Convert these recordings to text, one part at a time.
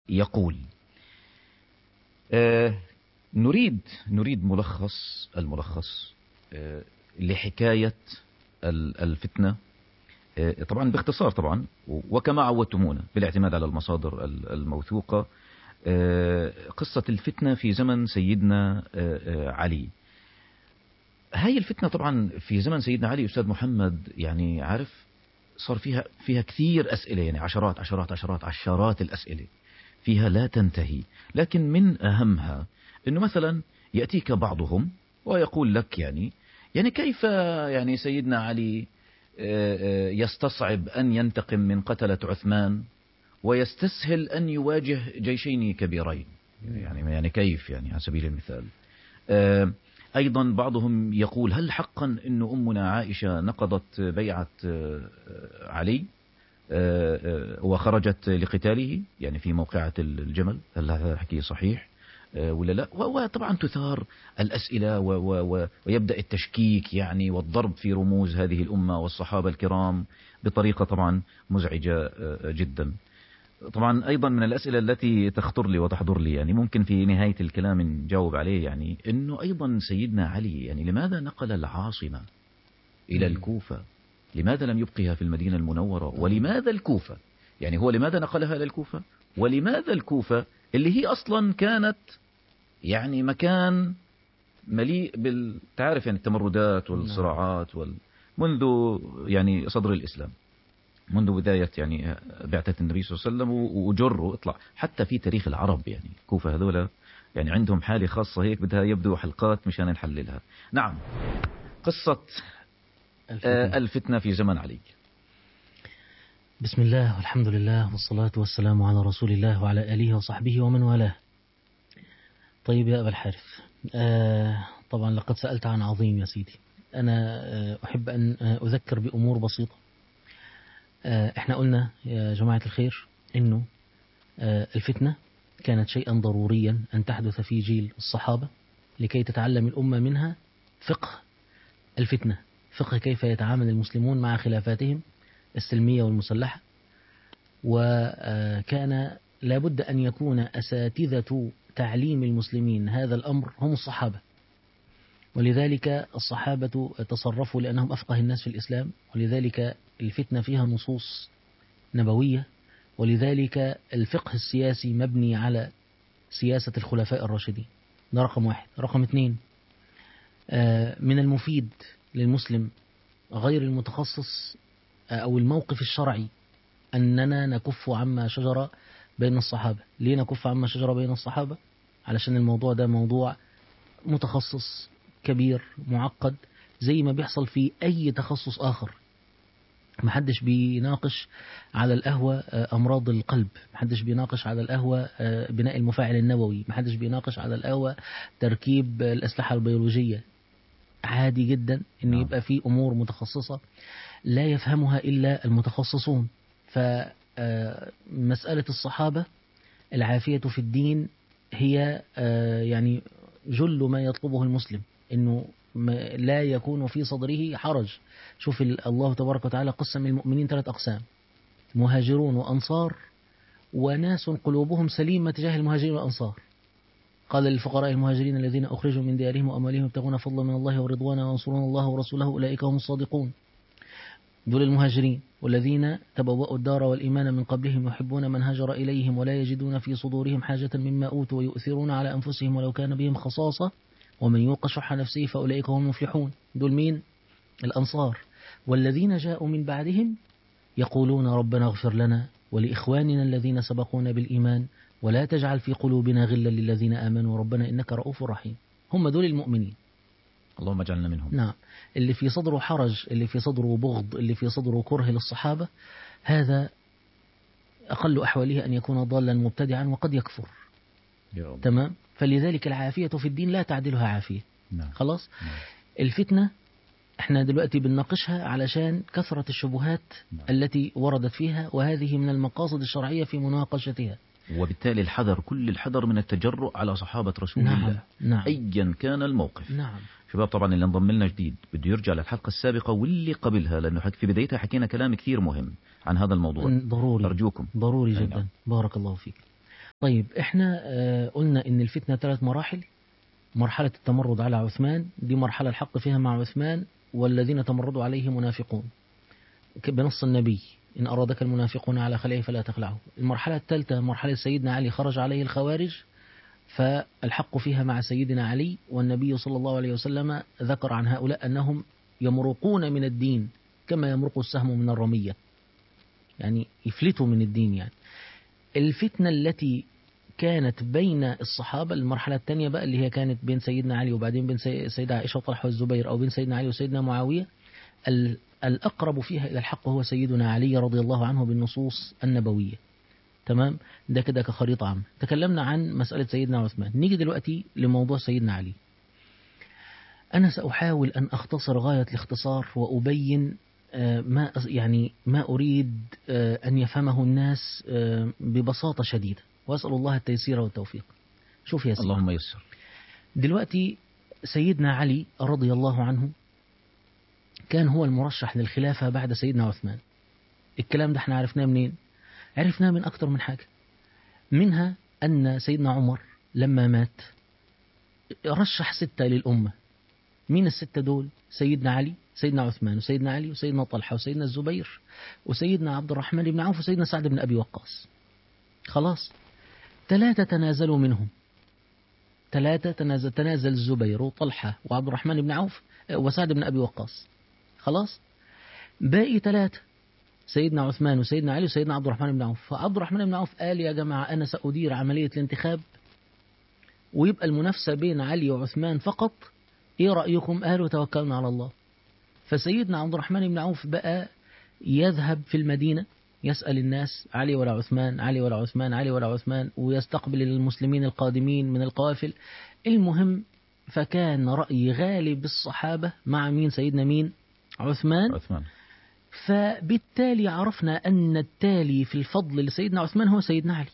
يقول آه نريد نريد ملخص الملخص آه لحكاية الفتنة آه طبعا باختصار طبعا وكما عودتمونا بالاعتماد على المصادر الموثوقة آه قصة الفتنة في زمن سيدنا آه علي هاي الفتنة طبعا في زمن سيدنا علي أستاذ محمد يعني عارف صار فيها فيها كثير أسئلة يعني عشرات عشرات عشرات عشرات الأسئلة فيها لا تنتهي لكن من أهمها أنه مثلا يأتيك بعضهم ويقول لك يعني يعني كيف يعني سيدنا علي يستصعب أن ينتقم من قتلة عثمان ويستسهل أن يواجه جيشين كبيرين يعني يعني كيف يعني على سبيل المثال أيضا بعضهم يقول هل حقا أن أمنا عائشة نقضت بيعة علي وخرجت لقتاله يعني في موقعة الجمل هل هذا حكي صحيح ولا لا وطبعا تثار الأسئلة ويبدأ التشكيك يعني والضرب في رموز هذه الأمة والصحابة الكرام بطريقة طبعا مزعجة جدا طبعا أيضا من الأسئلة التي تخطر لي وتحضر لي يعني ممكن في نهاية الكلام نجاوب عليه يعني أنه أيضا سيدنا علي يعني لماذا نقل العاصمة إلى الكوفة لماذا لم يبقيها في المدينة المنورة ولماذا الكوفة يعني هو لماذا نقلها إلى الكوفة ولماذا الكوفة اللي هي أصلا كانت يعني مكان مليء بالتعرف يعني التمردات والصراعات وال منذ يعني صدر الإسلام منذ بداية يعني بعثة النبي صلى الله عليه وسلم وجر اطلع حتى في تاريخ العرب يعني كوفة هذولا يعني عندهم حالة خاصة هيك بدها يبدو حلقات مشان نحللها نعم قصة الفتنة, الفتنة في زمن علي بسم الله والحمد لله والصلاة والسلام على رسول الله وعلى آله وصحبه ومن والاه طيب يا أبا الحارث آه طبعا لقد سألت عن عظيم يا سيدي أنا آه أحب أن أذكر بأمور بسيطة آه احنا قلنا يا جماعة الخير انه آه الفتنة كانت شيئا ضروريا ان تحدث في جيل الصحابة لكي تتعلم الأمة منها فقه الفتنة فقه كيف يتعامل المسلمون مع خلافاتهم السلمية والمسلحة وكان لابد أن يكون أساتذة تعليم المسلمين هذا الأمر هم الصحابة ولذلك الصحابة تصرفوا لأنهم أفقه الناس في الإسلام ولذلك الفتنة فيها نصوص نبوية ولذلك الفقه السياسي مبني على سياسة الخلفاء الراشدين ده رقم واحد رقم اثنين من المفيد للمسلم غير المتخصص أو الموقف الشرعي أننا نكف عما شجر بين الصحابة ليه نكف عما شجر بين الصحابة علشان الموضوع ده موضوع متخصص كبير معقد زي ما بيحصل في أي تخصص آخر محدش بيناقش على القهوة أمراض القلب محدش بيناقش على القهوة بناء المفاعل النووي محدش بيناقش على القهوة تركيب الأسلحة البيولوجية عادي جدا أن يبقى في أمور متخصصة لا يفهمها إلا المتخصصون فمسألة الصحابة العافية في الدين هي يعني جل ما يطلبه المسلم انه لا يكون في صدره حرج شوف الله تبارك وتعالى قسم المؤمنين ثلاث أقسام مهاجرون وأنصار وناس قلوبهم سليمة تجاه المهاجرين والأنصار قال للفقراء المهاجرين الذين أخرجوا من ديارهم وأموالهم يبتغون فضلا من الله ورضوانا وينصرون الله ورسوله أولئك هم الصادقون دول المهاجرين والذين تبوأوا الدار والإيمان من قبلهم يحبون من هاجر إليهم ولا يجدون في صدورهم حاجة مما أوتوا ويؤثرون على أنفسهم ولو كان بهم خصاصة ومن يوق شح نفسه فأولئك هم المفلحون دول مين؟ الأنصار والذين جاءوا من بعدهم يقولون ربنا اغفر لنا ولإخواننا الذين سبقونا بالإيمان ولا تجعل في قلوبنا غلا للذين آمنوا ربنا إنك رؤوف رحيم هم دول المؤمنين اللهم اجعلنا منهم نعم اللي في صدره حرج اللي في صدره بغض اللي في صدره كره للصحابة هذا أقل أحواله أن يكون ضالا مبتدعا وقد يكفر تمام فلذلك العافية في الدين لا تعدلها عافية نعم. خلاص نعم. الفتنة احنا دلوقتي بنناقشها علشان كثرة الشبهات نعم. التي وردت فيها وهذه من المقاصد الشرعية في مناقشتها وبالتالي الحذر كل الحذر من التجرؤ على صحابة رسول نعم. الله نعم. أيا كان الموقف نعم شباب طبعا اللي انضم لنا جديد بده يرجع للحلقة السابقة واللي قبلها لأنه حك- في بدايتها حكينا كلام كثير مهم عن هذا الموضوع ضروري أرجوكم ضروري أي جدا نعم. بارك الله فيك طيب احنا آه، قلنا ان الفتنة ثلاث مراحل مرحلة التمرد على عثمان دي مرحلة الحق فيها مع عثمان والذين تمردوا عليه منافقون ك- بنص النبي إن أرادك المنافقون على خلعه فلا تخلعه المرحلة الثالثة مرحلة سيدنا علي خرج عليه الخوارج فالحق فيها مع سيدنا علي والنبي صلى الله عليه وسلم ذكر عن هؤلاء أنهم يمرقون من الدين كما يمرق السهم من الرمية يعني يفلتوا من الدين يعني الفتنة التي كانت بين الصحابة المرحلة الثانية بقى اللي هي كانت بين سيدنا علي وبعدين بين سي- سيدة عائشة وطلحة والزبير أو بين سيدنا علي وسيدنا معاوية ال- الأقرب فيها إلى الحق هو سيدنا علي رضي الله عنه بالنصوص النبوية تمام ده كده كخريطة عامة تكلمنا عن مسألة سيدنا عثمان نيجي دلوقتي لموضوع سيدنا علي أنا سأحاول أن أختصر غاية الاختصار وأبين آه، ما أس- يعني ما أريد آه، أن يفهمه الناس آه، ببساطة شديدة وأسأل الله التيسير والتوفيق شوف يا سيدي اللهم يسر دلوقتي سيدنا علي رضي الله عنه كان هو المرشح للخلافة بعد سيدنا عثمان الكلام ده احنا عرفناه منين عرفناه من أكتر من حاجة منها أن سيدنا عمر لما مات رشح ستة للأمة مين الستة دول سيدنا علي سيدنا عثمان وسيدنا علي وسيدنا طلحة وسيدنا الزبير وسيدنا عبد الرحمن بن عوف وسيدنا سعد بن أبي وقاص خلاص ثلاثة تنازلوا منهم ثلاثة تنازل, تنازل الزبير وطلحة وعبد الرحمن بن عوف آه، وسعد بن أبي وقاص خلاص باقي ثلاثة سيدنا عثمان وسيدنا علي وسيدنا عبد الرحمن بن عوف فعبد الرحمن بن عوف قال يا جماعة أنا سأدير عملية الانتخاب ويبقى المنافسة بين علي وعثمان فقط إيه رأيكم قالوا توكلنا على الله فسيدنا عبد الرحمن بن عوف بقى يذهب في المدينة يسأل الناس علي ولا عثمان علي ولا عثمان علي ولا عثمان ويستقبل المسلمين القادمين من القوافل المهم فكان رأي غالب الصحابة مع مين سيدنا مين عثمان عثمان فبالتالي عرفنا أن التالي في الفضل لسيدنا عثمان هو سيدنا علي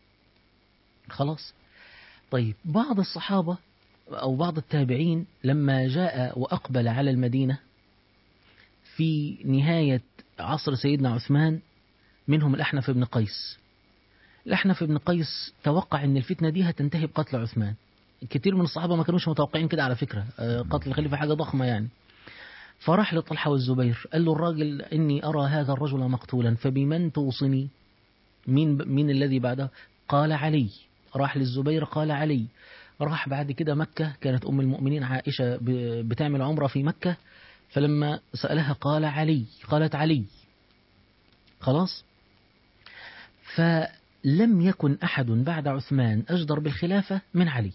خلاص طيب بعض الصحابة أو بعض التابعين لما جاء وأقبل على المدينة في نهاية عصر سيدنا عثمان منهم الأحنف بن قيس الأحنف بن قيس توقع أن الفتنة دي هتنتهي بقتل عثمان كتير من الصحابة ما كانوش متوقعين كده على فكرة آه، قتل الخليفة حاجة ضخمة يعني فراح لطلحة والزبير قال له الراجل إني أرى هذا الرجل مقتولا فبمن توصني مين, مين الذي بعده قال علي راح للزبير قال علي راح بعد كده مكة كانت أم المؤمنين عائشة ب- بتعمل عمرة في مكة فلما سألها قال علي قالت علي خلاص فلم يكن أحد بعد عثمان أجدر بالخلافة من علي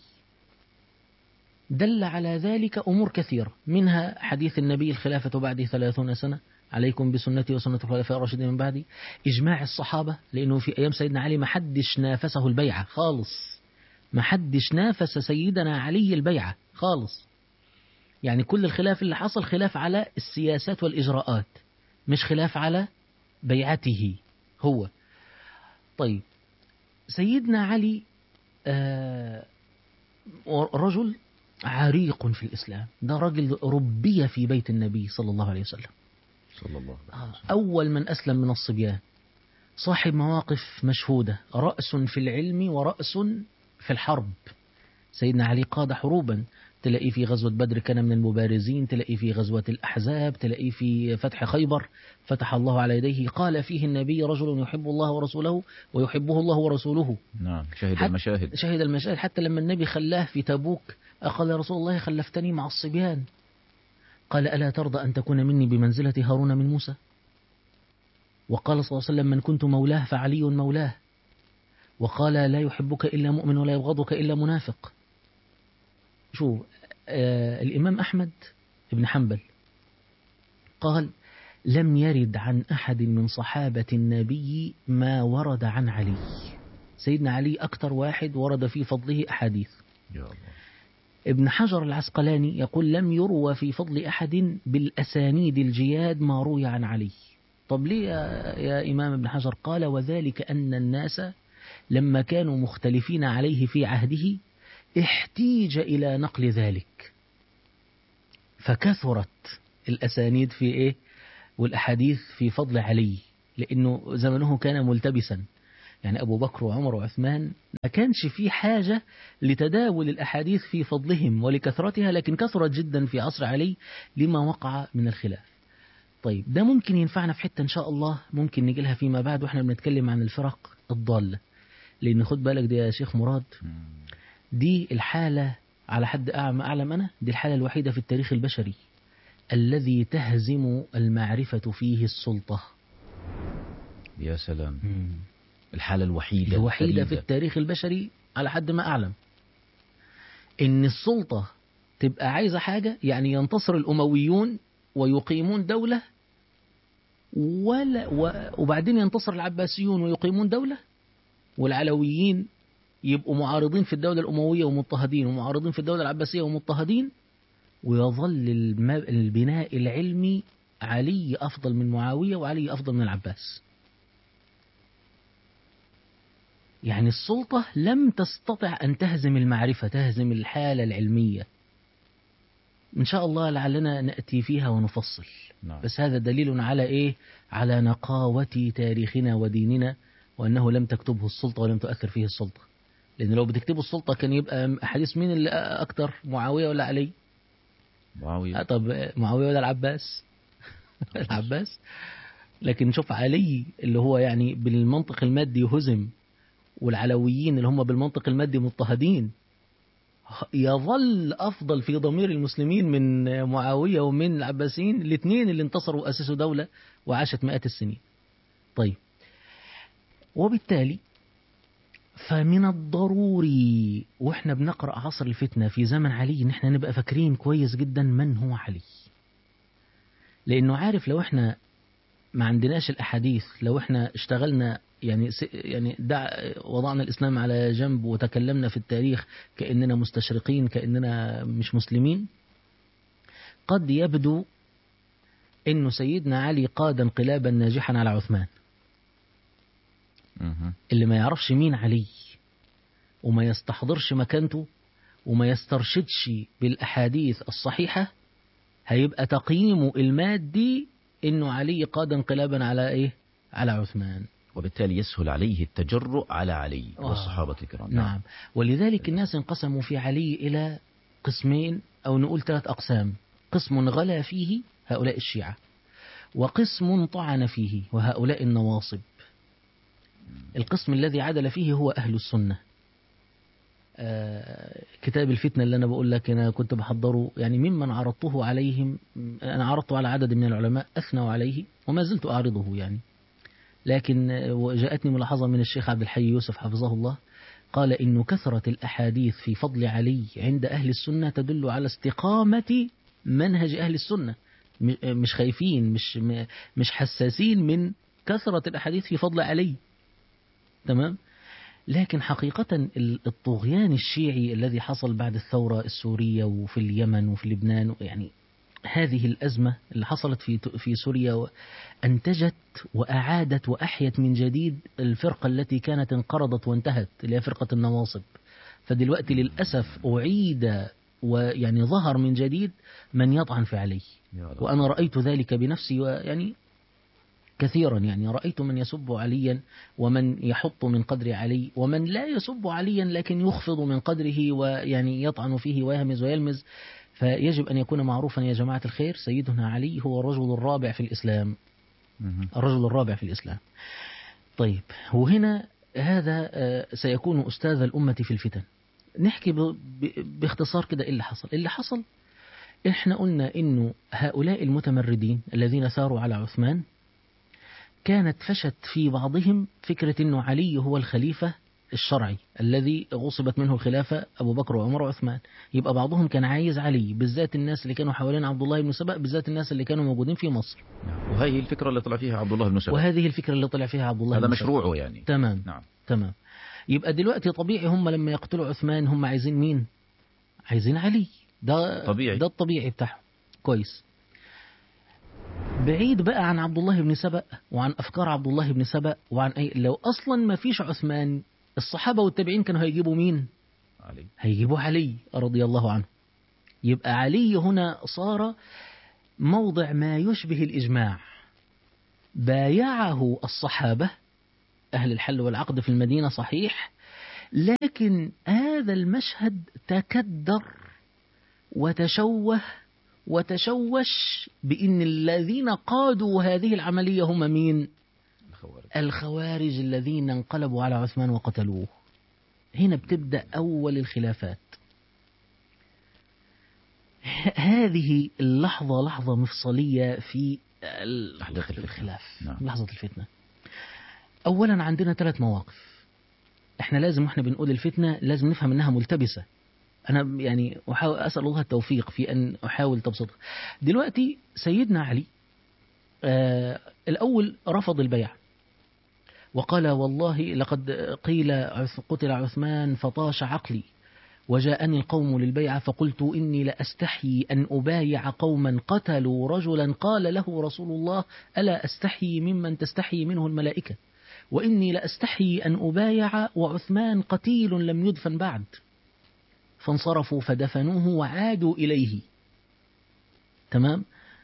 دل على ذلك أمور كثيرة منها حديث النبي الخلافة بعد ثلاثون سنة عليكم بسنتي وسنة الخلفاء الراشدين من بعدي إجماع الصحابة لأنه في أيام سيدنا علي ما حدش نافسه البيعة خالص ما حدش نافس سيدنا علي البيعة خالص يعني كل الخلاف اللي حصل خلاف على السياسات والإجراءات مش خلاف على بيعته هو طيب سيدنا علي آه رجل عريق في الإسلام ده رجل ربي في بيت النبي صلى الله عليه وسلم صلى الله عليه آه، وسلم أول من أسلم من الصبيان صاحب مواقف مشهودة رأس في العلم ورأس في الحرب سيدنا علي قاد حروبا تلاقيه في غزوة بدر كان من المبارزين تلاقيه في غزوة الأحزاب تلاقيه في فتح خيبر فتح الله على يديه قال فيه النبي رجل يحب الله ورسوله ويحبه الله ورسوله نعم شهد حتى- المشاهد شهد المشاهد حتى لما النبي خلاه في تبوك قال يا رسول الله خلفتني مع الصبيان قال ألا ترضى أن تكون مني بمنزلة هارون من موسى وقال صلى الله عليه وسلم من كنت مولاه فعلي مولاه وقال لا يحبك إلا مؤمن ولا يبغضك إلا منافق شوف آه الإمام أحمد بن حنبل قال لم يرد عن أحد من صحابة النبي ما ورد عن علي سيدنا علي أكثر واحد ورد في فضله أحاديث يا الله ابن حجر العسقلاني يقول لم يروى في فضل أحد بالأسانيد الجياد ما روي عن علي طب ليه يا, يا إمام ابن حجر قال وذلك أن الناس لما كانوا مختلفين عليه في عهده احتيج إلى نقل ذلك فكثرت الأسانيد في إيه والأحاديث في فضل علي لأنه زمنه كان ملتبسا يعني أبو بكر وعمر وعثمان ما كانش في حاجة لتداول الأحاديث في فضلهم ولكثرتها لكن كثرت جدا في عصر علي لما وقع من الخلاف طيب ده ممكن ينفعنا في حتة إن شاء الله ممكن نجي لها فيما بعد وإحنا بنتكلم عن الفرق الضالة لأن خد بالك دي يا شيخ مراد دي الحالة على حد أعلم أعلم أنا دي الحالة الوحيدة في التاريخ البشري الذي تهزم المعرفة فيه السلطة يا سلام الحالة الوحيدة الوحيدة في الفريدة. التاريخ البشري على حد ما أعلم إن السلطة تبقى عايزة حاجة يعني ينتصر الأمويون ويقيمون دولة ولا و وبعدين ينتصر العباسيون ويقيمون دولة والعلويين يبقوا معارضين في الدولة الأموية ومضطهدين ومعارضين في الدولة العباسية ومضطهدين ويظل الم- البناء العلمي علي أفضل من معاوية وعلي أفضل من العباس يعني السلطة لم تستطع أن تهزم المعرفة تهزم الحالة العلمية إن شاء الله لعلنا نأتي فيها ونفصل نعم. بس هذا دليل على إيه على نقاوة تاريخنا وديننا وأنه لم تكتبه السلطة ولم تؤثر فيه السلطة لأن لو بتكتبه السلطة كان يبقى أحاديث مين اللي أكتر معاوية ولا علي آه، معاوية طب معاوية ولا العباس العباس لكن شوف علي اللي هو يعني بالمنطق المادي هزم والعلويين اللي هم بالمنطق المادي مضطهدين يظل أفضل في ضمير المسلمين من معاوية ومن العباسيين الاثنين اللي انتصروا وأسسوا دولة وعاشت مئات السنين طيب وبالتالي فمن الضروري واحنا بنقرأ عصر الفتنة في زمن علي ان احنا نبقى فاكرين كويس جدا من هو علي لانه عارف لو احنا ما عندناش الاحاديث لو احنا اشتغلنا يعني س- يعني دع وضعنا الاسلام على جنب وتكلمنا في التاريخ كاننا مستشرقين كاننا مش مسلمين قد يبدو انه سيدنا علي قاد انقلابا ناجحا على عثمان مهم. اللي ما يعرفش مين علي وما يستحضرش مكانته وما يسترشدش بالأحاديث الصحيحة هيبقى تقييمه المادي إنه علي قاد انقلابا على إيه؟ على عثمان وبالتالي يسهل عليه التجرؤ على علي آه. والصحابة الكرام نعم ولذلك الناس انقسموا في علي إلى قسمين أو نقول ثلاث أقسام قسم غلا فيه هؤلاء الشيعة وقسم طعن فيه وهؤلاء النواصب القسم الذي عدل فيه هو أهل السنة آه، كتاب الفتنة اللي أنا بقول لك أنا كنت بحضره يعني ممن عرضته عليهم أنا عرضته على عدد من العلماء أثنوا عليه وما زلت أعرضه يعني لكن آه، وجاءتني ملاحظة من الشيخ عبد الحي يوسف حفظه الله قال إن كثرة الأحاديث في فضل علي عند أهل السنة تدل على استقامة منهج أهل السنة م- مش خايفين مش م- مش حساسين من كثرة الأحاديث في فضل علي تمام لكن حقيقة ال- الطغيان الشيعي الذي حصل بعد الثورة السورية وفي اليمن وفي لبنان يعني هذه الأزمة اللي حصلت في في سوريا و- أنتجت وأعادت وأحيت من جديد الفرقة التي كانت انقرضت وانتهت اللي هي فرقة النواصب فدلوقتي للأسف أعيد ويعني ظهر من جديد من يطعن في علي يا رب. وأنا رأيت ذلك بنفسي ويعني كثيرا يعني رأيت من يسب عليا ومن يحط من قدر علي ومن لا يسب عليا لكن يخفض من قدره ويعني يطعن فيه ويهمز ويلمز فيجب أن يكون معروفا يا جماعة الخير سيدنا علي هو الرجل الرابع في الإسلام مهم. الرجل الرابع في الإسلام طيب وهنا هذا آه، سيكون أستاذ الأمة في الفتن نحكي ب- ب- باختصار كده إيه اللي حصل اللي حصل إحنا قلنا إنه هؤلاء المتمردين الذين ثاروا على عثمان كانت فشت في بعضهم فكرة إنه علي هو الخليفة الشرعي الذي غصبت منه الخلافة أبو بكر وعمر وعثمان يبقى بعضهم كان عايز علي بالذات الناس اللي كانوا حوالين عبد الله بن سبأ بالذات الناس اللي كانوا موجودين في مصر نعم. وهي الفكرة اللي طلع فيها عبد الله بن سبأ وهذه الفكرة اللي طلع فيها عبد الله هذا بن سبأ. مشروعه يعني تمام نعم تمام يبقى دلوقتي طبيعي هم لما يقتلوا عثمان هم عايزين مين عايزين علي ده طبيعي. ده الطبيعي بتاعهم كويس بعيد بقى عن عبد الله بن سبأ وعن أفكار عبد الله بن سبأ وعن أي لو أصلا ما فيش عثمان الصحابة والتابعين كانوا هيجيبوا مين علي هيجيبوا علي رضي الله عنه يبقى علي هنا صار موضع ما يشبه الإجماع بايعه الصحابة أهل الحل والعقد في المدينة صحيح لكن هذا المشهد تكدر وتشوه وتشوش بأن الذين قادوا هذه العملية هم مين الخوارج الخوارج الذين انقلبوا على عثمان وقتلوه هنا بتبدأ أول الخلافات ه- هذه اللحظة لحظة مفصلية في ال- أحداث الفتنة. الخلاف نعم. لحظة الفتنة أولا عندنا ثلاث مواقف احنا لازم واحنا بنقول الفتنة لازم نفهم انها ملتبسة انا يعني احاول اسال الله التوفيق في ان احاول تبسطها دلوقتي سيدنا علي آه الاول رفض البيع وقال والله لقد قيل عث- قتل عثمان فطاش عقلي وجاءني القوم للبيعة فقلت إني لأستحي أن أبايع قوما قتلوا رجلا قال له رسول الله ألا أستحي ممن تستحي منه الملائكة وإني لأستحي أن أبايع وعثمان قتيل لم يدفن بعد فانصرفوا فدفنوه وعادوا إليه تمام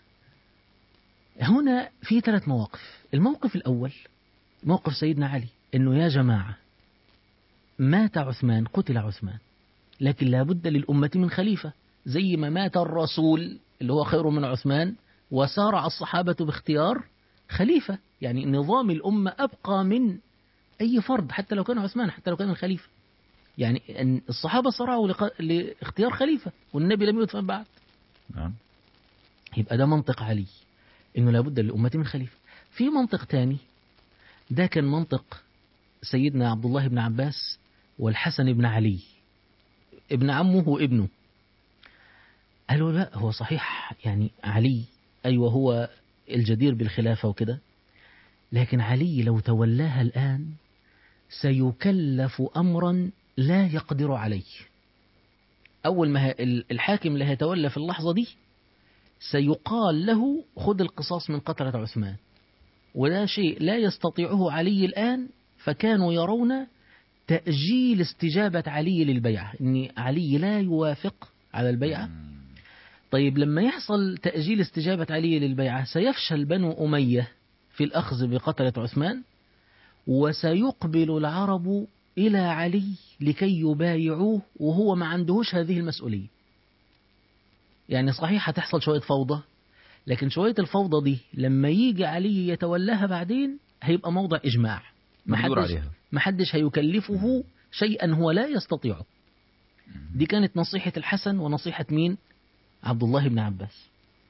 هنا في ثلاث مواقف الموقف الأول موقف سيدنا علي أنه يا جماعة مات عثمان قتل عثمان لكن لابد للأمة من خليفة زي ما مات الرسول اللي هو خير من عثمان وسارع الصحابة باختيار خليفة يعني نظام الأمة أبقى من أي فرد حتى لو كان عثمان حتى لو كان الخليفة يعني أن الصحابة صرعوا لق- لاختيار خليفة والنبي لم يدفن بعد نعم يبقى ده منطق علي انه لابد للأمة من خليفة في منطق تاني ده كان منطق سيدنا عبد الله بن عباس والحسن بن علي ابن عمه وابنه قالوا لا هو صحيح يعني علي أيوة هو الجدير بالخلافة وكده لكن علي لو تولاها الآن سيكلف أمرا لا يقدر عليه أول ما ه- الحاكم اللي هيتولى في اللحظة دي سيقال له خذ القصاص من قتلة عثمان ولا شيء لا يستطيعه علي الآن فكانوا يرون تأجيل استجابة علي للبيعة إن علي لا يوافق على البيعة مم. طيب لما يحصل تأجيل استجابة علي للبيعة سيفشل بنو أمية في الأخذ بقتلة عثمان وسيقبل العرب إلى علي لكي يبايعوه وهو ما عندهوش هذه المسؤولية يعني صحيح هتحصل شوية فوضى لكن شوية الفوضى دي لما يجي علي يتولاها بعدين هيبقى موضع إجماع مقدور محدش, عليها محدش هيكلفه شيئا هو لا يستطيعه دي كانت نصيحة الحسن ونصيحة مين عبد الله بن عباس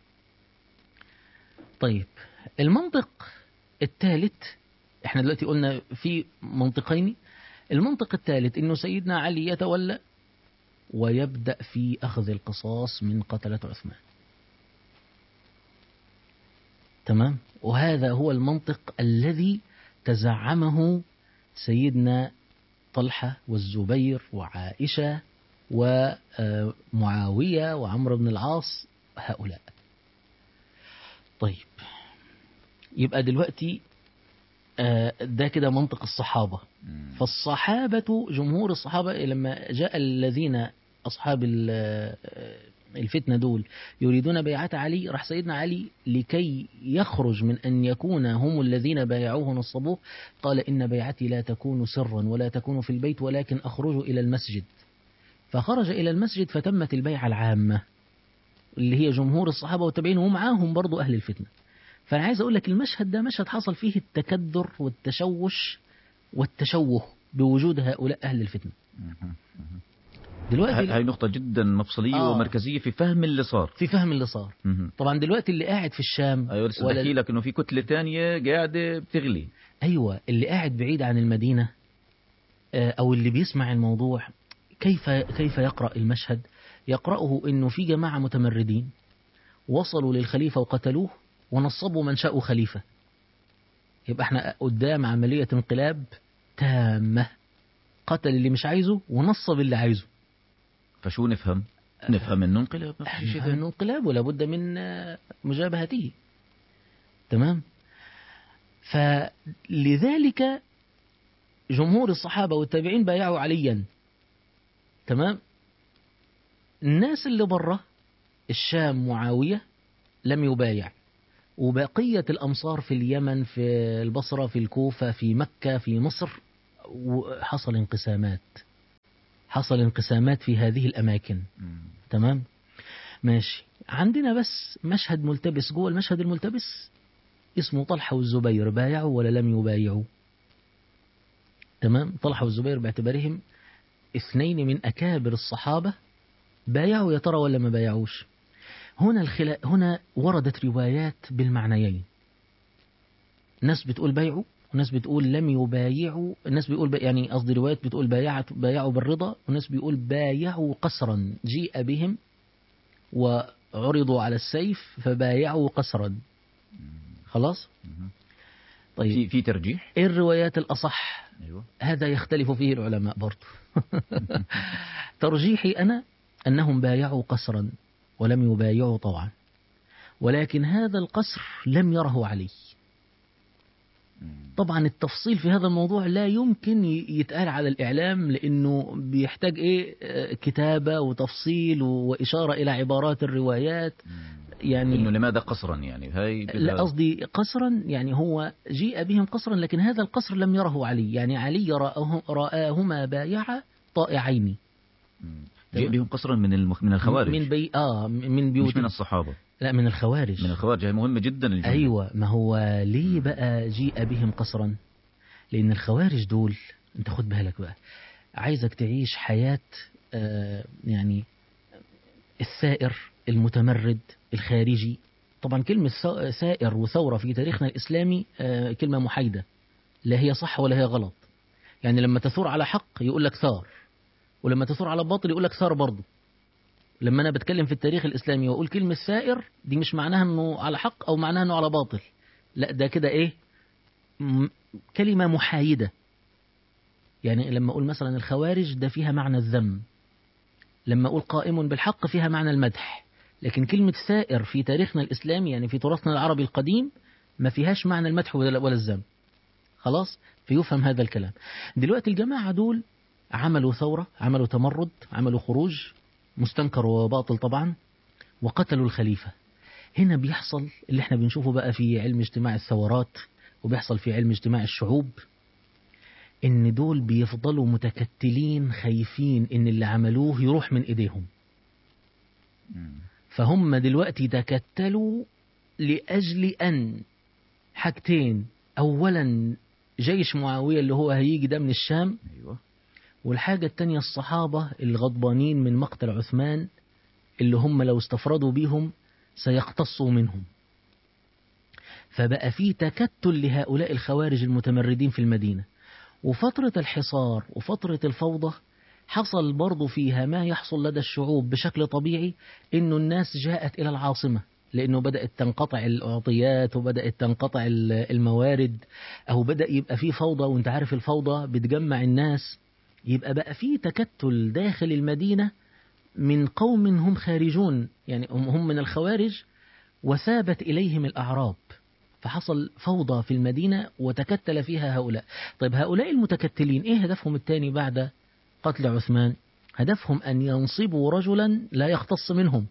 طيب المنطق الثالث احنا دلوقتي قلنا في منطقين المنطق الثالث انه سيدنا علي يتولى ويبدأ في أخذ القصاص من قتلة عثمان تمام وهذا هو المنطق الذي تزعمه سيدنا طلحة والزبير وعائشة ومعاوية وعمرو بن العاص هؤلاء طيب يبقى دلوقتي آه، ده كده منطق الصحابة مم. فالصحابة جمهور الصحابة لما جاء الذين أصحاب ال- آه، الفتنة دول يريدون بيعة علي راح سيدنا علي لكي يخرج من أن يكون هم الذين بايعوه نصبوه قال إن بيعتي لا تكون سرا ولا تكون في البيت ولكن أخرج إلى المسجد فخرج إلى المسجد فتمت البيعة العامة اللي هي جمهور الصحابة والتابعين ومعاهم برضو أهل الفتنة فأنا عايز أقول لك المشهد ده مشهد حصل فيه التكدر والتشوش والتشوه بوجود هؤلاء أهل الفتنة مم. مم. دلوقتي هاي نقطة جدا مفصلية آه. ومركزية في فهم اللي صار في فهم اللي صار مم. طبعا دلوقتي اللي قاعد في الشام ايوه لسه ولا- بحكي لك انه في كتلة تانية قاعدة بتغلي أيوة اللي قاعد بعيد عن المدينة آه، أو اللي بيسمع الموضوع كيف كيف يقرأ المشهد يقرأه إنه في جماعة متمردين وصلوا للخليفة وقتلوه ونصبوا من شاءوا خليفة يبقى احنا قدام عملية انقلاب تامة قتل اللي مش عايزه ونصب اللي عايزه فشو نفهم؟ نفهم انه انقلاب ما في شيء نفهم ثاني. انه انقلاب ولا بد من آه، مجابهته تمام فلذلك جمهور الصحابة والتابعين بايعوا عليا تمام الناس اللي برا الشام معاوية لم يبايع وبقية الأمصار في اليمن في البصرة في الكوفة في مكة في مصر وحصل انقسامات حصل انقسامات في هذه الأماكن مم. تمام ماشي عندنا بس مشهد ملتبس جوه المشهد الملتبس اسمه طلحة والزبير بايعوا ولا لم يبايعوا تمام طلحة والزبير باعتبارهم اثنين من أكابر الصحابة بايعوا يا ترى ولا ما بايعوش هنا الخلا... هنا وردت روايات بالمعنيين ناس بتقول بايعوا وناس بتقول لم يبايعوا الناس بيقول ب... يعني قصدي روايات بتقول بايعت بايعوا بالرضا وناس بيقول بايعوا قسرا جيء بهم وعرضوا على السيف فبايعوا قسرا خلاص مم. طيب في في ترجيح ايه الروايات الأصح ايوه هذا يختلف فيه العلماء برضو ترجيحي أنا أنهم بايعوا قسرا ولم يبايعوا طوعا ولكن هذا القسر لم يره علي مم. طبعا التفصيل في هذا الموضوع لا يمكن ي- يتقال على الإعلام لأنه بيحتاج إيه آه، كتابة وتفصيل وإشارة إلى عبارات الروايات مم. يعني انه لماذا قصرا يعني هاي بدها- لا قصدي قصرا يعني هو جيء بهم قصرا لكن هذا القصر لم يره علي يعني علي رآه رآهما بايعا طائعين مم. جاء بهم قصرا من المخ... من الخوارج من بي اه من مش بيوت من الصحابة لا من الخوارج من الخوارج هي مهمة جدا الجملة ايوه ما هو ليه بقى جيء بهم قصرا لان الخوارج دول انت خد بالك بقى عايزك تعيش حياة آه يعني الثائر المتمرد الخارجي طبعا كلمة ثا- ثائر وثورة في تاريخنا الإسلامي آه كلمة محايدة لا هي صح ولا هي غلط يعني لما تثور على حق يقول لك ثار ولما تثور على باطل يقول لك ثار برضه لما أنا بتكلم في التاريخ الإسلامي وأقول كلمة ثائر دي مش معناها إنه على حق أو معناها إنه على باطل لا ده كده إيه م- كلمة محايدة يعني لما أقول مثلا الخوارج ده فيها معنى الذم لما أقول قائم بالحق فيها معنى المدح لكن كلمة ثائر في تاريخنا الإسلامي يعني في تراثنا العربي القديم ما فيهاش معنى المدح ولا ولا الذم خلاص فيفهم هذا الكلام دلوقتي الجماعة دول عملوا ثورة عملوا تمرد عملوا خروج مستنكر وباطل طبعا وقتلوا الخليفة هنا بيحصل اللي احنا بنشوفه بقى في علم اجتماع الثورات وبيحصل في علم اجتماع الشعوب ان دول بيفضلوا متكتلين خايفين ان اللي عملوه يروح من ايديهم مم. فهم دلوقتي تكتلوا لأجل أن حاجتين أولا جيش معاوية اللي هو هيجي ده من الشام ايوه والحاجة التانية الصحابة الغضبانين من مقتل عثمان اللي هم لو استفردوا بيهم سيقتصوا منهم فبقى في تكتل لهؤلاء الخوارج المتمردين في المدينة وفترة الحصار وفترة الفوضى حصل برضو فيها ما يحصل لدى الشعوب بشكل طبيعي انه الناس جاءت الى العاصمة لانه بدأت تنقطع الاعطيات وبدأت تنقطع ال- الموارد او بدأ يبقى في فوضى وانت عارف الفوضى بتجمع الناس يبقى بقى في تكتل داخل المدينة من قوم هم خارجون يعني هم هم من الخوارج وثابت إليهم الأعراب فحصل فوضى في المدينة وتكتل فيها هؤلاء طيب هؤلاء المتكتلين إيه هدفهم الثاني بعد قتل عثمان هدفهم أن ينصبوا رجلا لا يختص منهم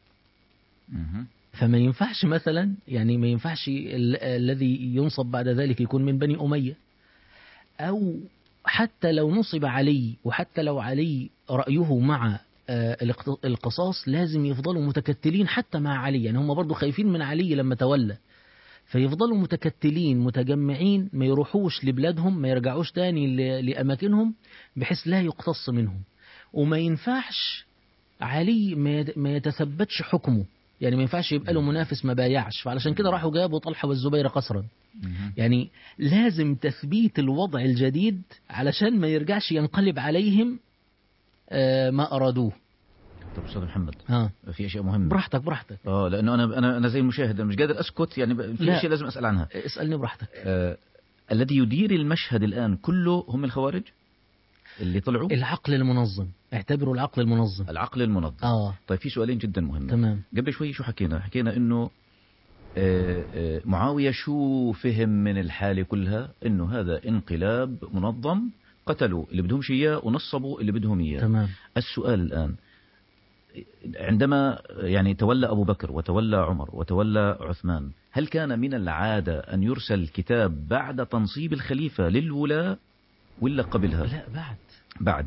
مهم. فما ينفعش مثلا يعني ما ينفعش ال- الذي ينصب بعد ذلك يكون من بني أمية أو حتى لو نصب علي وحتى لو علي رأيه مع آه، الاقت- القصاص لازم يفضلوا متكتلين حتى مع علي يعني هم برضو خايفين من علي لما تولى فيفضلوا متكتلين متجمعين ما يروحوش لبلادهم ما يرجعوش تاني ل- لأماكنهم بحيث لا يقتص منهم وما ينفعش علي ما يت- ما يتثبتش حكمه يعني ما ينفعش يبقى له منافس ما بايعش فعلشان كده راحوا جابوا طلحة والزبير قصرا مهم. يعني لازم تثبيت الوضع الجديد علشان ما يرجعش ينقلب عليهم آه، ما أرادوه طب استاذ محمد ها في اشياء مهمة براحتك براحتك اه لانه انا انا انا زي المشاهد انا مش قادر اسكت يعني ب- في لا. اشياء لازم اسال عنها اسألني براحتك آه الذي يدير المشهد الان كله هم الخوارج اللي طلعوا العقل المنظم اعتبروا العقل المنظم العقل المنظم اه طيب في سؤالين جدا مهمين تمام قبل شوي شو حكينا حكينا انه آه، آه، معاوية شو فهم من الحالة كلها انه هذا انقلاب منظم قتلوا اللي بدهمش اياه ونصبوا اللي بدهم اياه تمام السؤال الآن عندما يعني تولى أبو بكر وتولى عمر وتولى عثمان هل كان من العادة أن يرسل الكتاب بعد تنصيب الخليفة للولاة ولا قبلها لا بعد بعد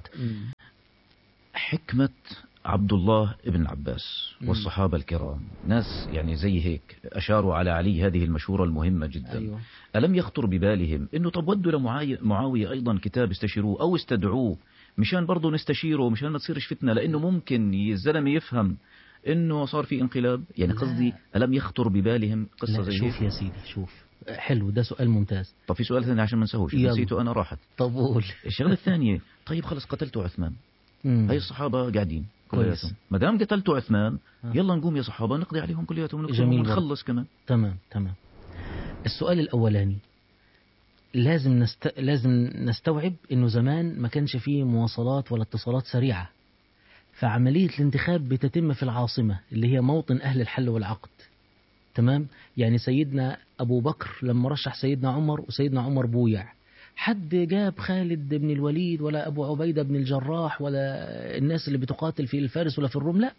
حكمة عبد الله بن عباس مم. والصحابة الكرام ناس يعني زي هيك أشاروا على علي هذه المشورة المهمة جدا أيوة. ألم يخطر ببالهم أنه طب ودوا لمعاوية أيضا كتاب استشيروه أو استدعوه مشان برضه نستشيره مشان ما تصيرش فتنة لأنه ممكن الزلمة يفهم أنه صار في انقلاب يعني لا. قصدي ألم يخطر ببالهم قصة لا زي شوف هيك يا سيدي شوف حلو ده سؤال ممتاز طب في سؤال ثاني عشان ما نسويش يلا. نسيته أنا راحت طب قول الشغلة الثانية طيب خلص قتلتوا عثمان مم. هاي الصحابة قاعدين كويس. كلياتهم ما دام قتلتوا عثمان آه. يلا نقوم يا صحابة نقضي عليهم كلياتهم ونقتلهم جميل برضه. ونخلص كمان تمام تمام السؤال الأولاني لازم نست... لازم نستوعب انه زمان ما كانش فيه مواصلات ولا اتصالات سريعة فعملية الانتخاب بتتم في العاصمة اللي هي موطن أهل الحل والعقد تمام يعني سيدنا أبو بكر لما رشح سيدنا عمر وسيدنا عمر بويع حد جاب خالد بن الوليد ولا أبو عبيدة بن الجراح ولا الناس اللي بتقاتل في الفارس ولا في الروم لا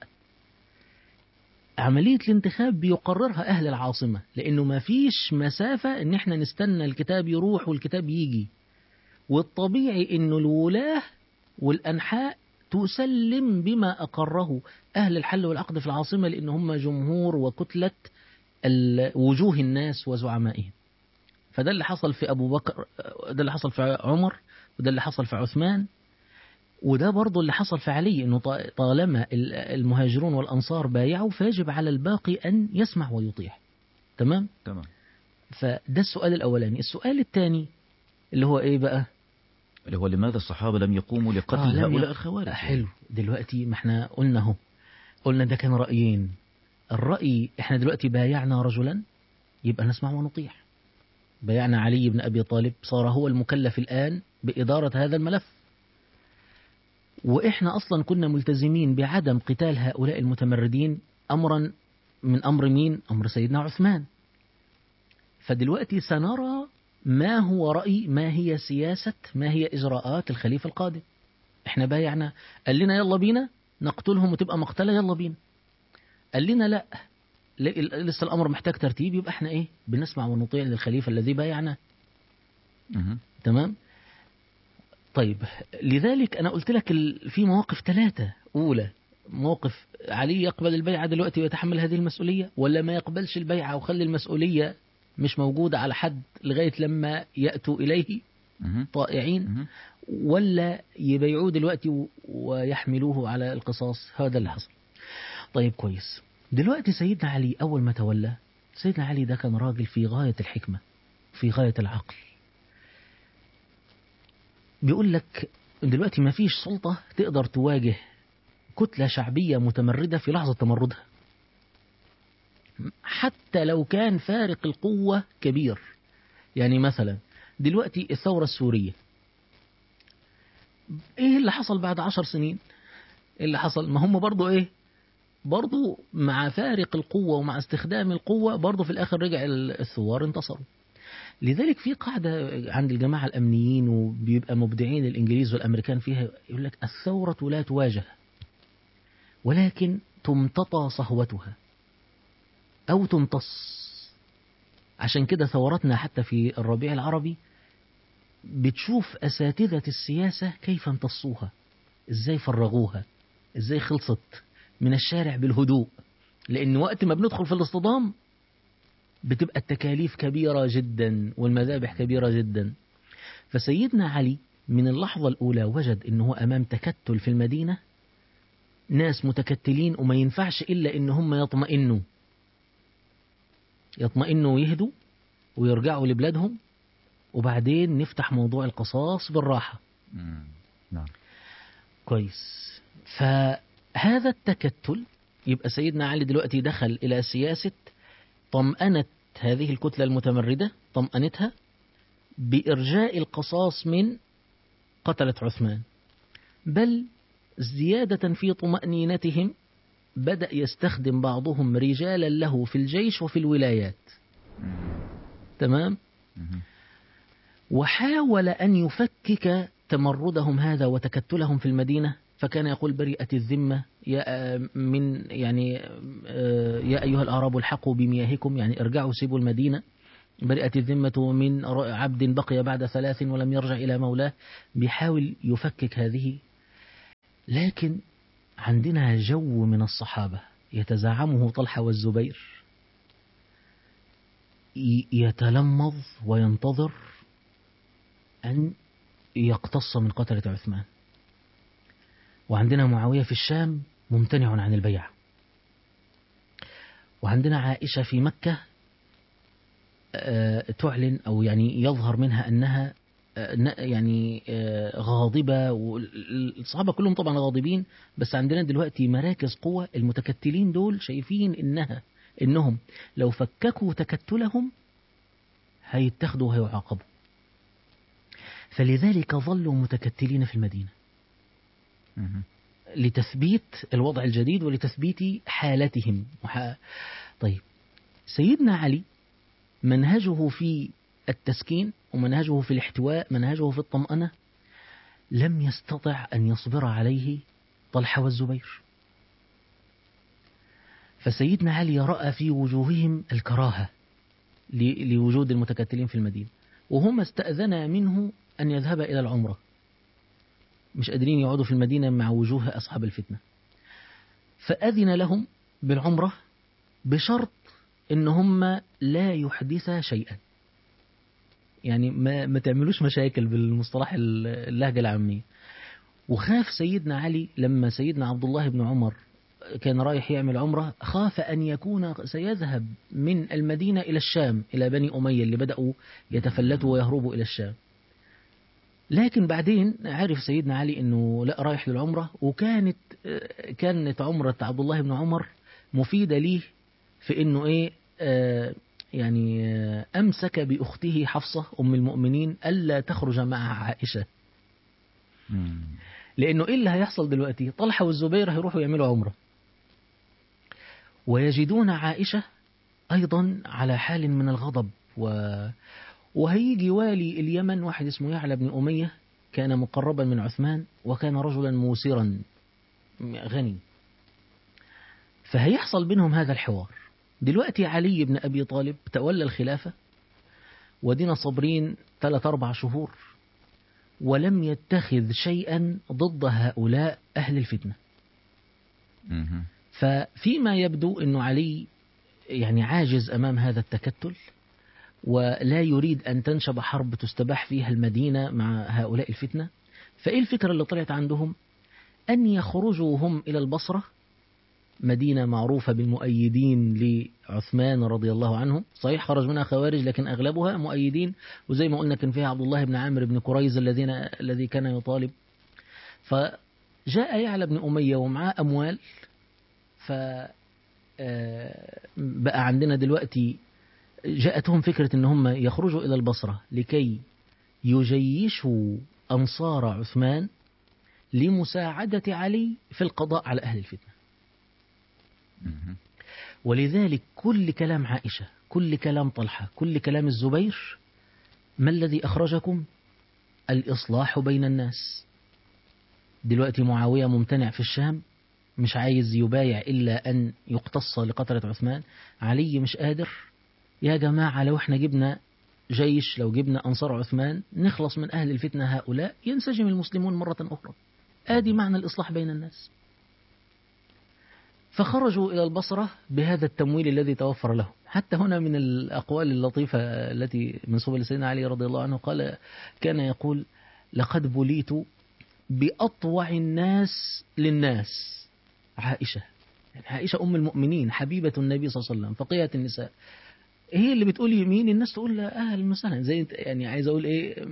عملية الانتخاب بيقررها أهل العاصمة لأنه ما فيش مسافة إن إحنا نستنى الكتاب يروح والكتاب يجي والطبيعي إنه الولاة والأنحاء تسلم بما أقره أهل الحل والعقد في العاصمة لأن هم جمهور وكتلة ال- وجوه الناس وزعمائهم فده اللي حصل في أبو بكر ده اللي حصل في عمر وده اللي حصل في عثمان وده برضه اللي حصل في علي انه ط- طالما ال- المهاجرون والانصار بايعوا فيجب على الباقي ان يسمع ويطيع تمام تمام فده السؤال الاولاني السؤال الثاني اللي هو ايه بقى اللي هو لماذا الصحابة لم يقوموا لقتل آه، لم هؤلاء ي- الخوارج حلو دلوقتي ما احنا قلنا اهو قلنا ده كان رايين الراي احنا دلوقتي بايعنا رجلا يبقى نسمع ونطيع بايعنا علي بن ابي طالب صار هو المكلف الان باداره هذا الملف واحنا اصلا كنا ملتزمين بعدم قتال هؤلاء المتمردين امرا من امر مين امر سيدنا عثمان فدلوقتي سنرى ما هو راي ما هي سياسه ما هي اجراءات الخليفه القادم احنا بايعنا قال لنا يلا بينا نقتلهم وتبقى مقتله يلا بينا قال لنا لا ل- لسه الامر محتاج ترتيب يبقى احنا ايه بنسمع ونطيع للخليفه الذي بايعنا مهم. تمام طيب لذلك انا قلت لك ال- في مواقف ثلاثه اولى موقف علي يقبل البيعه دلوقتي ويتحمل هذه المسؤوليه ولا ما يقبلش البيعه وخلي المسؤوليه مش موجوده على حد لغايه لما ياتوا اليه مهم. طائعين مهم. ولا يبيعوه دلوقتي و- ويحملوه على القصاص هذا اللي حصل طيب كويس دلوقتي سيدنا علي أول ما تولى سيدنا علي ده كان راجل في غاية الحكمة في غاية العقل بيقول لك دلوقتي ما فيش سلطة تقدر تواجه كتلة شعبية متمردة في لحظة تمردها حتى لو كان فارق القوة كبير يعني مثلا دلوقتي الثورة السورية ايه اللي حصل بعد عشر سنين ايه اللي حصل ما هم برضو ايه برضو مع فارق القوة ومع استخدام القوة برضو في الاخر رجع الثوار انتصروا لذلك في قاعدة عند الجماعة الأمنيين وبيبقى مبدعين الإنجليز والأمريكان فيها يقول لك الثورة لا تواجه ولكن تمتطى صهوتها أو تمتص عشان كده ثورتنا حتى في الربيع العربي بتشوف أساتذة السياسة كيف امتصوها ازاي فرغوها ازاي خلصت من الشارع بالهدوء لأن وقت ما بندخل في الاصطدام بتبقى التكاليف كبيرة جدا والمذابح كبيرة جدا فسيدنا علي من اللحظة الأولى وجد أنه أمام تكتل في المدينة ناس متكتلين وما ينفعش إلا أن هم يطمئنوا يطمئنوا ويهدوا ويرجعوا لبلادهم وبعدين نفتح موضوع القصاص بالراحة مم. نعم كويس فهذا التكتل يبقى سيدنا علي دلوقتي دخل إلى سياسة طمأنت هذه الكتلة المتمردة طمأنتها بإرجاء القصاص من قتلة عثمان بل زيادة في طمأنينتهم بدأ يستخدم بعضهم رجالا له في الجيش وفي الولايات مم. تمام مهم. وحاول أن يفكك تمردهم هذا وتكتلهم في المدينة فكان يقول برئت الذمة يا من يعني آه، يا أيها الأعراب الحقوا بمياهكم يعني ارجعوا سيبوا المدينة برئت الذمة من عبد بقي بعد ثلاث ولم يرجع إلى مولاه بيحاول يفكك هذه لكن عندنا جو من الصحابة يتزعمه طلحة والزبير ي- يتلمظ وينتظر أن يقتص من قتلة عثمان وعندنا معاوية في الشام ممتنع عن البيع وعندنا عائشة في مكة آه، تعلن أو يعني يظهر منها أنها آه، ن- يعني آه، غاضبة والصحابة كلهم طبعا غاضبين بس عندنا دلوقتي مراكز قوة المتكتلين دول شايفين إنها إنهم لو فككوا تكتلهم هيتخذوا وهيعاقبوا فلذلك ظلوا متكتلين في المدينة مهم. لتثبيت الوضع الجديد ولتثبيت حالتهم وح... طيب سيدنا علي منهجه في التسكين ومنهجه في الاحتواء منهجه في الطمأنة لم يستطع أن يصبر عليه طلحة والزبير فسيدنا علي رأى في وجوههم الكراهة ل- لوجود المتكتلين في المدينة وهم استأذنا منه أن يذهب إلى العمرة مش قادرين يقعدوا في المدينة مع وجوه أصحاب الفتنة فأذن لهم بالعمرة بشرط إن هم لا يحدثا شيئا يعني ما, ما تعملوش مشاكل بالمصطلح ال- اللهجة العامية وخاف سيدنا علي لما سيدنا عبد الله بن عمر كان رايح يعمل عمرة خاف أن يكون سيذهب من المدينة إلى الشام إلى بني أمية اللي بدأوا يتفلتوا ويهربوا إلى الشام لكن بعدين عرف سيدنا علي انه لا رايح للعمره وكانت آه، كانت عمره عبد الله بن عمر مفيده ليه في انه ايه آه، يعني آه، امسك باخته حفصه ام المؤمنين الا تخرج مع عائشه مم. لانه ايه اللي هيحصل دلوقتي طلحه والزبير هيروحوا يعملوا عمره ويجدون عائشه ايضا على حال من الغضب و وهيجي والي اليمن واحد اسمه يعلى بن أمية كان مقربا من عثمان وكان رجلا موسرا غني فهيحصل بينهم هذا الحوار دلوقتي علي بن أبي طالب تولى الخلافة ودينا صابرين ثلاث أربع شهور ولم يتخذ شيئا ضد هؤلاء أهل الفتنة مهم. ففيما يبدو أنه علي يعني عاجز أمام هذا التكتل ولا يريد أن تنشب حرب تستباح فيها المدينة مع هؤلاء الفتنة فإيه الفكرة اللي طلعت عندهم أن يخرجوا هم إلى البصرة مدينة معروفة بالمؤيدين لعثمان رضي الله عنه صحيح خرج منها خوارج لكن أغلبها مؤيدين وزي ما قلنا كان فيها عبد الله بن عامر بن كريز الذين الذي كان يطالب فجاء يعلى بن أمية ومعاه أموال ف آه، بقى عندنا دلوقتي جاءتهم فكرة ان هم يخرجوا الى البصرة لكي يجيشوا انصار عثمان لمساعدة علي في القضاء على اهل الفتنة مهم. ولذلك كل كلام عائشة كل كلام طلحة كل كلام الزبير ما الذي أخرجكم الإصلاح بين الناس دلوقتي معاوية ممتنع في الشام مش عايز يبايع إلا أن يقتص لقتلة عثمان علي مش قادر يا جماعة لو احنا جبنا جيش لو جبنا أنصار عثمان نخلص من أهل الفتنة هؤلاء ينسجم المسلمون مرة أخرى آدي معنى الإصلاح بين الناس فخرجوا إلى البصرة بهذا التمويل الذي توفر لهم حتى هنا من الأقوال اللطيفة التي منسوبة لسيدنا علي رضي الله عنه قال كان يقول لقد بليت بأطوع الناس للناس عائشة يعني عائشة أم المؤمنين حبيبة النبي صلى الله عليه وسلم فقيهة النساء هي اللي بتقول يمين الناس تقول لا أهلا وسهلا زي يعني عايز أقول إيه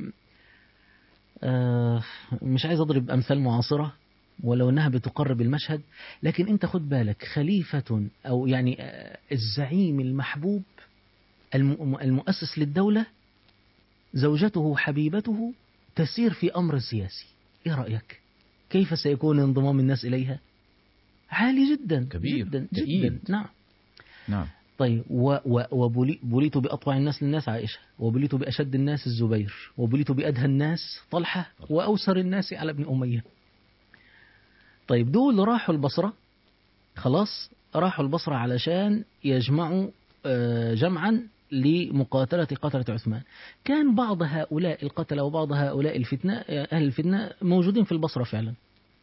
آه مش عايز أضرب أمثال معاصرة ولو أنها بتقرب المشهد لكن أنت خد بالك خليفة أو يعني آه الزعيم المحبوب الم- المؤسس للدولة زوجته حبيبته تسير في أمر سياسي إيه رأيك كيف سيكون انضمام الناس إليها عالي جدا كبير، جدا جدا تأييد. نعم نعم طيب و و وبلي- بليت بأطوع الناس للناس عائشة وبليت بأشد الناس الزبير وبليت بأدهى الناس طلحة وأوسر الناس على ابن أمية طيب دول راحوا البصرة خلاص راحوا البصرة علشان يجمعوا آه، جمعا لمقاتلة قتلة عثمان كان بعض هؤلاء القتلة وبعض هؤلاء الفتنة أهل الفتنة موجودين في البصرة فعلا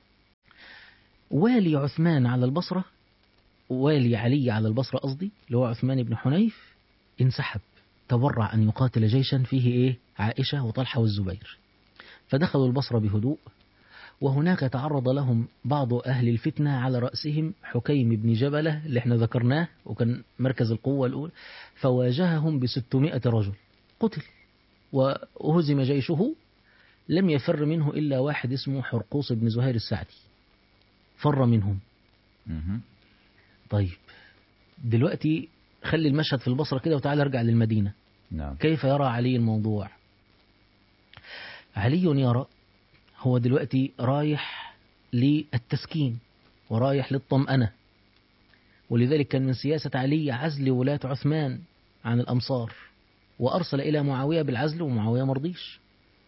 والي عثمان على البصرة والي علي على البصرة قصدي اللي هو عثمان بن حنيف انسحب تبرع أن يقاتل جيشا فيه إيه عائشة وطلحة والزبير فدخلوا البصرة بهدوء وهناك تعرض لهم بعض أهل الفتنة على رأسهم حكيم بن جبلة اللي احنا ذكرناه وكان مركز القوة الأولى فواجههم بستمائة رجل قتل وهزم جيشه لم يفر منه إلا واحد اسمه حرقوس بن زهير السعدي فر منهم مهم. طيب دلوقتي خلي المشهد في البصرة كده وتعالى ارجع للمدينة نعم كيف يرى علي الموضوع علي يرى هو دلوقتي رايح للتسكين ورايح للطمأنة ولذلك كان من سياسة علي عزل ولاة عثمان عن الأمصار وأرسل إلى معاوية بالعزل ومعاوية مرضيش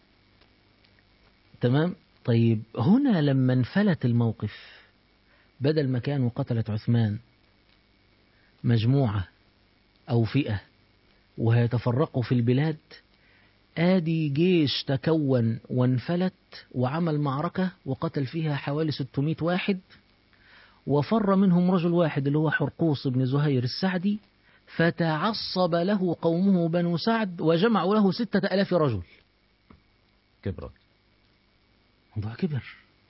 تمام طيب هنا لما انفلت الموقف بدل ما كانوا قتلة عثمان مجموعة أو فئة وهيتفرقوا في البلاد آدي جيش تكون وانفلت وعمل معركة وقتل فيها حوالي 600 واحد وفر منهم رجل واحد اللي هو حرقوس بن زهير السعدي فتعصب له قومه بنو سعد وجمعوا له ستة ألاف رجل كبرت الموضوع كبر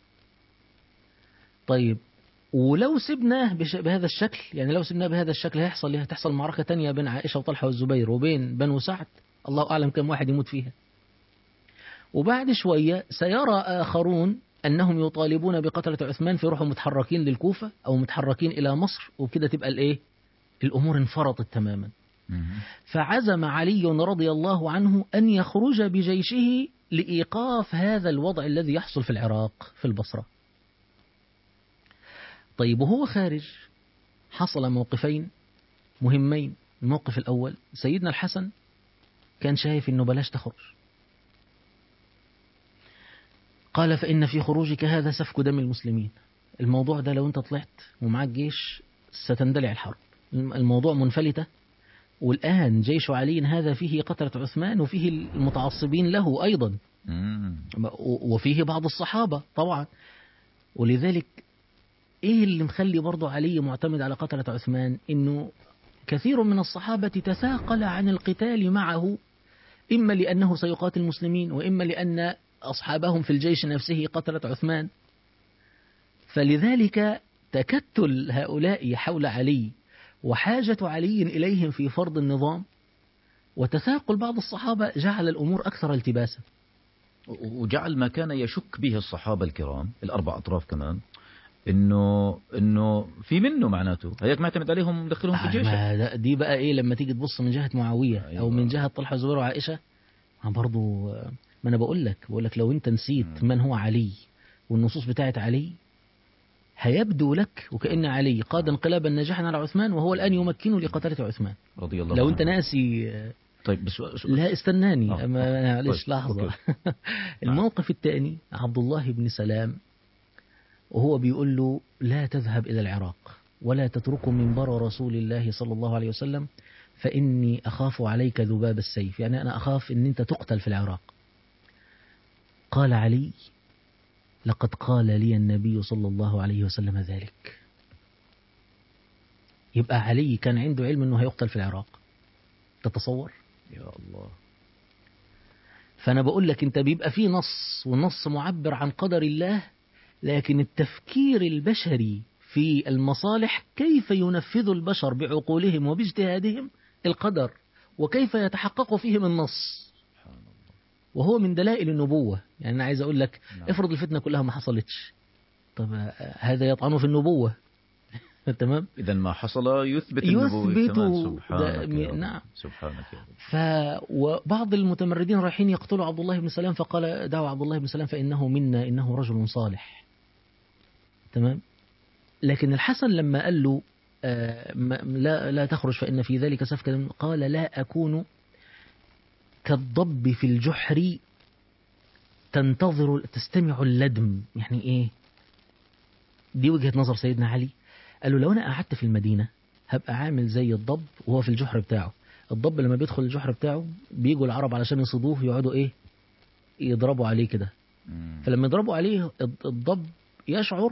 طيب ولو سبناه بش- بهذا الشكل يعني لو سبناه بهذا الشكل هيحصل ايه؟ هتحصل معركة تانية بين عائشة وطلحة والزبير وبين بنو سعد الله أعلم كم واحد يموت فيها وبعد شوية سيرى آخرون أنهم يطالبون بقتلة عثمان فيروحوا متحركين للكوفة أو متحركين إلى مصر وبكده تبقى الإيه الأمور انفرطت تماما مهم. فعزم علي رضي الله عنه أن يخرج بجيشه لإيقاف هذا الوضع الذي يحصل في العراق في البصرة طيب وهو خارج حصل موقفين مهمين الموقف الأول سيدنا الحسن كان شايف أنه بلاش تخرج قال فإن في خروجك هذا سفك دم المسلمين الموضوع ده لو أنت طلعت ومعاك جيش ستندلع الحرب الموضوع منفلتة والآن جيش علي هذا فيه قتلة عثمان وفيه المتعصبين له أيضا مم. وفيه بعض الصحابة طبعا ولذلك إيه اللي مخلي برضه علي معتمد على قتلة عثمان إنه كثير من الصحابة تثاقل عن القتال معه إما لأنه سيقاتل المسلمين وإما لأن أصحابهم في الجيش نفسه قتلة عثمان فلذلك تكتل هؤلاء حول علي وحاجة علي إليهم في فرض النظام وتثاقل بعض الصحابة جعل الأمور أكثر التباسا وجعل ما كان يشك به الصحابة الكرام الأربع أطراف كمان إنه إنه في منه معناته هيك معتمد عليهم مدخلهم في آه، الجيش ما ده- دي بقى إيه لما تيجي تبص من جهة معاوية أو أيوة. من جهة طلحة الزبير وعائشة ما برضو آه، ما أنا بقول لك بقول لك لو أنت نسيت مم. من هو علي والنصوص بتاعت علي هيبدو لك وكأن علي قاد انقلابا ناجحا على عثمان وهو الآن يمكنه لقتلة عثمان رضي الله لو عنه. أنت ناسي آه، طيب بس سؤال- سؤال- لا استناني آه، أما آه، معلش طيب، لحظة أوكي. الموقف الثاني عبد الله بن سلام وهو بيقول له لا تذهب إلى العراق ولا تترك منبر رسول الله صلى الله عليه وسلم فإني أخاف عليك ذباب السيف يعني أنا أخاف أن أنت تقتل في العراق قال علي لقد قال لي النبي صلى الله عليه وسلم ذلك يبقى علي كان عنده علم أنه هيقتل في العراق تتصور يا الله فأنا بقول لك أنت بيبقى فيه نص والنص معبر عن قدر الله لكن التفكير البشري في المصالح كيف ينفذ البشر بعقولهم وباجتهادهم القدر وكيف يتحقق فيهم النص سبحان الله وهو من دلائل النبوة يعني أنا عايز أقول لك نعم. افرض الفتنة كلها ما حصلتش طب آه، هذا يطعن في النبوة تمام إذا ما حصل يثبت النبوة يثبت كمان ده- سبحانك يا رب. نعم. سبحانك يا رب ف وبعض المتمردين رايحين يقتلوا عبد الله بن سلام فقال دعوا عبد الله بن سلام فإنه منا إنه رجل صالح تمام لكن الحسن لما قال له آه، ما- لا لا تخرج فإن في ذلك سفك دم قال لا أكون كالضب في الجحر تنتظر تستمع اللدم يعني إيه دي وجهة نظر سيدنا علي قال له لو أنا قعدت في المدينة هبقى عامل زي الضب وهو في الجحر بتاعه الضب لما بيدخل الجحر بتاعه بيجوا العرب علشان يصيدوه يقعدوا إيه يضربوا عليه كده مم. فلما يضربوا عليه الضب يشعر